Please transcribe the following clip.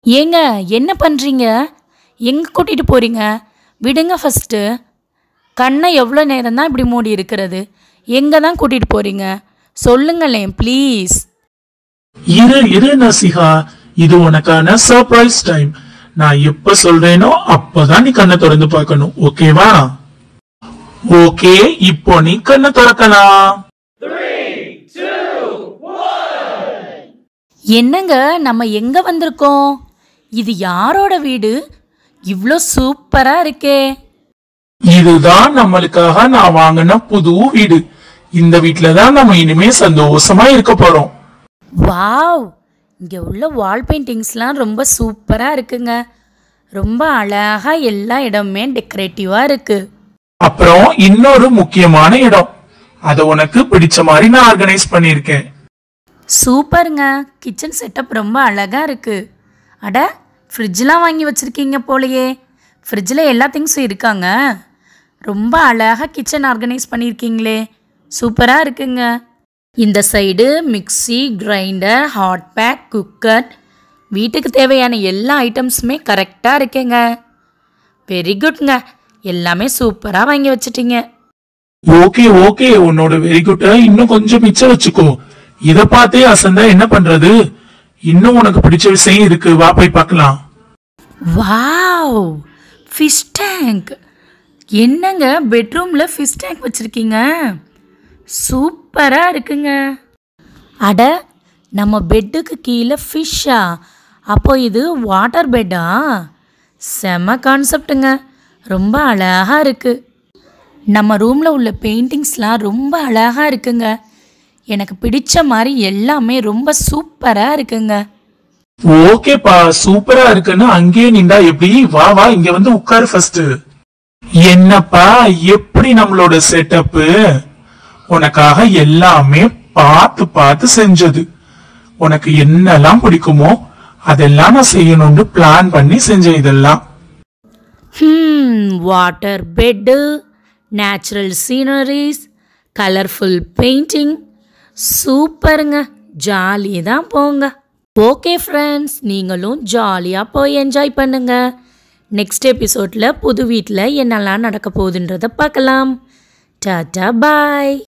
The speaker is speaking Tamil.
ஏங்க என்ன பண்ணுறீங்க எங்கே கூட்டிகிட்டு போகிறீங்க விடுங்க ஃபஸ்ட்டு கண்ணை எவ்வளோ நேரம் தான் இப்படி மூடி இருக்கிறது எங்கே தான் கூட்டிகிட்டு போகிறீங்க சொல்லுங்களேன் ப்ளீஸ் இரு இரு நசிஹா இது உனக்கான சர்ப்ரைஸ் டைம் நான் எப்ப சொல்றேனோ அப்பதான் நீ கண்ணை திறந்து பார்க்கணும் ஓகேவா ஓகே இப்போ நீ கண்ணை திறக்கலாம் என்னங்க நம்ம எங்கே வந்திருக்கோம் இது யாரோட வீடு இவ்வளோ சூப்பராக இருக்கே இதுதான் நம்மளுக்காக நான் வாங்கின புது வீடு இந்த வீட்ல தான் நம்ம இனிமே சந்தோஷமா இருக்க போறோம் வாவ் இங்கே உள்ள வால் பெயிண்டிங்ஸ்லாம் ரொம்ப சூப்பராக இருக்குங்க ரொம்ப அழகாக எல்லா இடமுமே டெக்கரேட்டிவாக இருக்குது அப்புறம் இன்னொரு முக்கியமான இடம் அத உனக்கு பிடிச்ச மாதிரி நான் ஆர்கனைஸ் பண்ணிருக்கேன் சூப்பருங்க கிச்சன் செட்டப் ரொம்ப அழகாக இருக்குது அட ஃப்ரிட்ஜ்லாம் வாங்கி வச்சுருக்கீங்க போலையே ஃப்ரிட்ஜில் எல்லா திங்ஸும் இருக்காங்க ரொம்ப அழகாக கிச்சன் ஆர்கனைஸ் பண்ணியிருக்கீங்களே சூப்பராக இருக்குங்க இந்த side mixie grinder hot pack cooker வீட்டுக்கு தேவையான எல்லா ஐட்டம்ஸுமே கரெக்டாக இருக்கேங்க வெரி குட்ங்க எல்லாமே சூப்பராக வாங்கி வச்சிட்டீங்க ஓகே ஓகே உன்னோட வெரி குட்ட இன்னும் கொஞ்சம் மிச்சம் வச்சுக்கோ இத பார்த்தே அசந்தா என்ன பண்றது இன்னும் உனக்கு பிடிச்ச விஷயம் இருக்கு வா போய் பார்க்கலாம் வாவ் ஃபிஷ் டேங்க் என்னங்க பெட்ரூமில் ஃபிஷ் டேங்க் வச்சுருக்கீங்க சூப்பராக இருக்குங்க அட நம்ம பெட்டுக்கு கீழே ஃபிஷ்ஷா அப்போ இது வாட்டர் பெட்டா செம கான்செப்ட்டுங்க ரொம்ப அழகாக இருக்குது நம்ம ரூமில் உள்ள பெயிண்டிங்ஸ்லாம் ரொம்ப அழகாக இருக்குங்க எனக்கு பிடிச்ச மாதிரி எல்லாமே ரொம்ப சூப்பராக இருக்குங்க ஓகேப்பா சூப்பரா இருக்குன்னு அங்கேயே நின்றா எப்படி வா வா இங்க வந்து உட்காரு ஃபர்ஸ்ட் என்னப்பா எப்படி நம்மளோட செட்டப் உனக்காக எல்லாமே பார்த்து பார்த்து செஞ்சது உனக்கு என்னெல்லாம் பிடிக்குமோ அதெல்லாம் நான் செய்யணும்னு பிளான் பண்ணி செஞ்சேன் இதெல்லாம் ஹம் water bed natural sceneries colourful painting சூப்பருங்க ஜாலி தான் போங்க ஓகே ஃப்ரெண்ட்ஸ் நீங்களும் ஜாலியாக போய் என்ஜாய் பண்ணுங்க நெக்ஸ்ட் எபிசோடில் புது வீட்டில் என்னெல்லாம் நடக்க போகுதுன்றதை பார்க்கலாம் டாட்டா பாய்